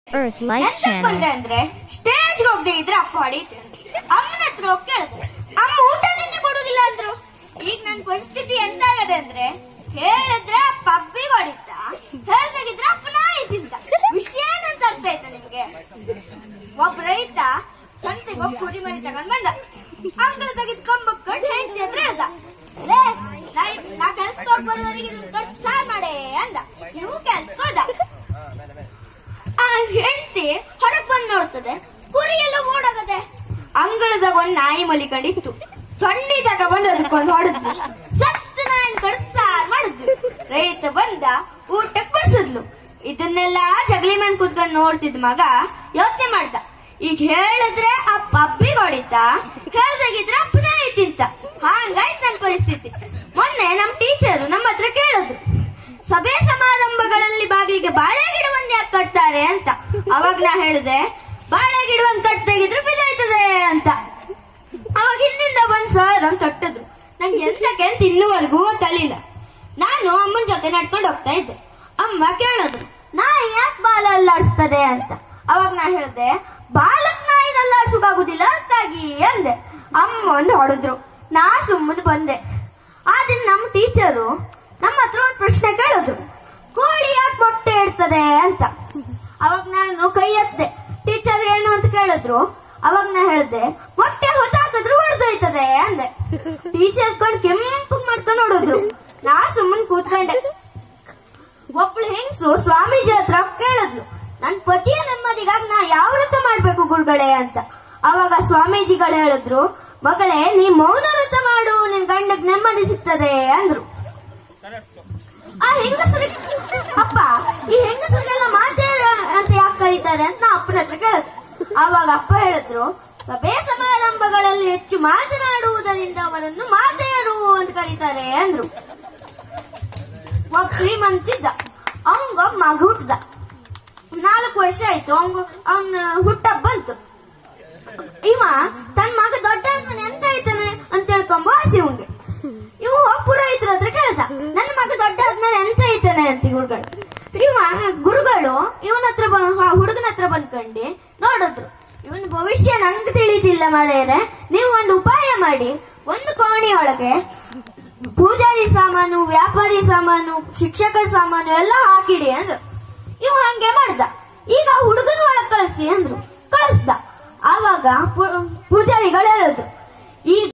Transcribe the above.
Earth Life ಎಂತಕ್ Channel. ಬಂದೆ ಅಂದ್ರೆ stage ಹೋಗದೆ ಇದ್ರೆ ಅಪ್ಪ ಹೊಡೀತಾರೆ ಅಮ್ಮನ ಹತ್ರ ಹೋಗಿ ಕೇಳಿದೆ ಅಮ್ಮ ಊಟ ತಿಂಡಿ ಕೊಡುದಿಲ್ಲ ಅಂದ್ರು ಈಗ ನನ್ ಪರಿಸ್ಥಿತಿ ಎಂತ ಆಗದೆ ಅಂದ್ರೆ ಹೇಳಿದ್ರೆ ಪಬ್ಬಿಗೆ ಹೊಡಿತ ಹೇಳ್ದಾಗಿದ್ರೆ ಅಪ್ಪ ನಾಯಿ ತಿಂತ ವಿಷಯ ಏನಂತ ಅರ್ಥ ಆಯ್ತಾ ನಿಮ್ಗೆ ಒಬ್ಬ ರೈತ ಸಂತೆಗೆ ಹೋಗಿ ಕುರಿ ಮರಿ ತಗೊಂಡ್ ಬಂದ ಅಂಗಳ ತೆಗೆದು ಕಂಬಕ್ ಕಟ್ ಹೇಳ್ತಿ ಅಂದ್ರೆ ಹೇಳ್ದ ಲೇ ನಾಯಿ ನಾ ಕೆಲ್ಸಕ್ಕೆ ಹೋಗಿ ಬರೋವರೆಗೆ ಇದನ್ನ ಕಟ್ ಸಾರ್ ಮಾಡೆ ಅಂದ ಇವು ಕೆಲ್ಸಕ್ಕೆ ಹೋದ ಆ ಹೆಂಡತಿ ಹೊರಗ್ ಬಂದ್ ನೋಡ್ತದೆ ಕುರಿ ಎಲ್ಲ ಓಡಾಗದೆ ಅಂಗಳದಾಗ ಒಂದ್ ನಾಯಿ ಮಲಿಕೊಂಡಿತ್ತು ಖಂಡಿತಾಗ ಬಂದು ಅದಕ್ಕೊಂದು ಹೊಡೆದ್ಲು ಸತ್ತು ನಾಯಿ ಕಡ್ ಸಾರ್ ಮಾಡಿದ್ಲು ರೈತ ಬಂದ ಊಟಕ್ ಬಡಿಸಿದ್ಲು ಇದನ್ನೆಲ್ಲ ಜಗಲಿ ಮನ್ ಕುತ್ಕೊಂಡ್ ನೋಡ್ತಿದ್ ಮಗ ಯೋಚನೆ ಮಾಡ್ದ ಈಗ ಹೇಳಿದ್ರೆ ಆ ಪಬ್ಬಿಗೆ ಹೊಡಿತ ಹೇಳ್ದಾಗಿದ್ರೆ ಅಪ್ಪ ನಾಯಿ ತಿಂತ ಹಂಗಾಯ್ತು ನನ್ ಪರಿಸ್ಥಿತಿ ಮೊನ್ನೆ ನಮ್ ಟೀಚರ್ ನಮ್ಮ ಹತ್ರ ಕೇಳಿದ್ರು ಸಭೆ ಸಮಾರಂಭಗಳಲ್ಲಿ ಬಾಗಿಲಿಗೆ ಬಾಳೆ ಗಿಡವನ್ನ ಯಾಕೆ ಕಟ್ತಾರೆ ಅಂತ ಅವಾಗ ನಾ ಹೇಳಿದೆ ಬಾಳೆ ಗಿಡವನ್ನ ಕಟ್ಟಾಗಿದ್ರೆ ಬಿದ್ದೋಯ್ತದೆ ಅಂತ ಅವಾಗ ಹಿಂದಿಂದ ಬಂದ್ ಸರ್ ಅಂತ ತಟ್ಟದ್ರು ನಂಗೆ ಎಂತಕ್ಕೆ ಅಂತ ಇನ್ನೂವರೆಗೂ ಗೊತ್ತಲಿಲ್ಲ ನಾನು ಅಮ್ಮನ ಜೊತೆ ನಡ್ಕೊಂಡು ಹೋಗ್ತಾ ಇದ್ದೆ ಅಮ್ಮ ಕೇಳಿದ್ರು ನಾಯಿ ಯಾಕೆ ಬಾಲ ಅಲ್ಲಾಡಿಸ್ತದೆ ಅಂತ ಅವಾಗ ನಾ ಹೇಳಿದೆ ಬಾಲಕ್ ನಾಯಿನ ಅಲ್ಲಾಡ್ಸೋಕಾಗುದಿಲ್ಲ ಅದಕ್ಕಾಗಿ ಅಂದೆ ಅಮ್ಮ ಒಂದು ಹೊಡೆದ್ರು ನಾ ಸುಮ್ಮನೆ ಬಂದೆ ಆ ದಿನ ನಮ್ಮ ಟೀಚರು ನಮ್ಮ ಹತ್ರ ಒಂದು ಪ್ರಶ್ನೆ ಕೇಳಿದ್ರು ಕೋಳಿ ಯಾಕೆ ಮೊಟ್ಟೆ ಇಡ್ತದೆ ಅಂತ ಅವಾಗ ನಾನು ಕೈ ಎತ್ತೆ ಟೀಚರ್ ಏನು ಅಂತ ಕೇಳಿದ್ರು ಅವಾಗ ನಾ ಹೇಳ್ದೆ ಮೊಟ್ಟೆ ಹೊಸಾಕಿದ್ರು ಹೊಡೆದೋಯ್ತದೆ ಅಂದೆ ಟೀಚರ್ ಕೊಂಡು ಕೆಂಪು ಮಾಡ್ಕೊಂಡು ನೋಡಿದ್ರು ನಾ ಸುಮ್ಮನೆ ಕೂತ್ಕೊಂಡೆ ಒಬ್ಳು ಹೆಂಗಸು ಸ್ವಾಮೀಜಿ ಹತ್ರ ಕೇಳಿದ್ಲು ನನ್ ಪತಿಯ ನೆಮ್ಮದಿಗಾಗಿ ನಾ ಯಾವ ವ್ರತ ಮಾಡ್ಬೇಕು ಗುರುಗಳೇ ಅಂತ ಅವಾಗ ಸ್ವಾಮೀಜಿಗಳು ಹೇಳಿದ್ರು ಮಗಳೇ ನೀ ಮೌನ ವ್ರತ ಮಾಡು ನಿನ್ ಗಂಡಗ್ ನೆಮ್ಮದಿ ಸಿಗ್ತದೆ ಅಂದ್ರು ಆ ಹೆಂಗಸರಿಗೆ ಅಪ್ಪ ಈ ಹೆಂಗಸರಿಗೆಲ್ಲ ಮಾತೇರ ಅಂತ ಯಾಕೆ ಕರೀತಾರೆ ಅಂತ ನಾ ಅಪ್ಪನ ಹತ್ರ ಕೇಳಿದೆ ಅವಾಗ ಅಪ್ಪ ಹೇಳಿದ್ರು ಸಭೆ ಸಮಾರಂಭಗಳಲ್ಲಿ ಹೆಚ್ಚು ಮಾತನಾಡುವುದರಿಂದ ಅವರನ್ನು ಮಾತೆಯರು ಅಂತ ಕರೀತಾರೆ ಅಂದ್ರು ಒಬ್ಬ ಶ್ರೀಮಂತಿದ್ದ ಅವಂಗ ಮಗ ಹುಟ್ಟದ ನಾಲ್ಕು ವರ್ಷ ಆಯ್ತು ಅವಂಗ ಅವನ ಹುಟ್ಟಬ್ಬ ಬಂತು ಇವ ತನ್ನ ಮಗ ದೊಡ್ಡ ಆದ್ಮೇಲೆ ಎಂತ ಆಯ್ತಾನೆ ಅಂತ ಹೇಳ್ಕೊಂಬ ಆಸೆ ಅವಂಗೆ ಇವ ಹೋಗ್ ಪುರೋಹಿತರ ಹತ್ರ ಕೇಳ್ದ ನನ್ನ ಮಗ ದೊಡ್ಡ ಆದ್ಮೇಲೆ ಎಂತ ಆಯ್ತಾನೆ ಅಂತ ಗುರುಗಳು ಇವ ಗುರುಗಳು ಇವನ ಹತ್ರ ಹುಡುಗನ ಹತ್ರ ಬಂದ್ಕಂಡು ನೋಡಿದ್ರು ಇವನ್ ಭವಿಷ್ಯ ನಂಗೆ ತಿಳಿದಿಲ್ಲ ಮರೆಯರೆ ನೀವು ಒಂದು ಉಪಾಯ ಮಾಡಿ ಒಂದು ಕೋಣೆಯೊಳಗೆ ಪೂಜಾರಿ ಸಾಮಾನು ವ್ಯಾಪಾರಿ ಸಾಮಾನು ಶಿಕ್ಷಕರ ಸಾಮಾನು ಎಲ್ಲ ಹಾಕಿಡಿ ಅಂದ್ರು ಇವ ಹಂಗೆ ಮಾಡ್ದ ಈಗ ಹುಡುಗನ ಒಳಗ್ ಕಳ್ಸಿ ಅಂದ್ರು ಕಳಿಸ್ದ ಆವಾಗ ಪೂ- ಪೂಜಾರಿಗಳು ಹೇಳಿದ್ರು ಈ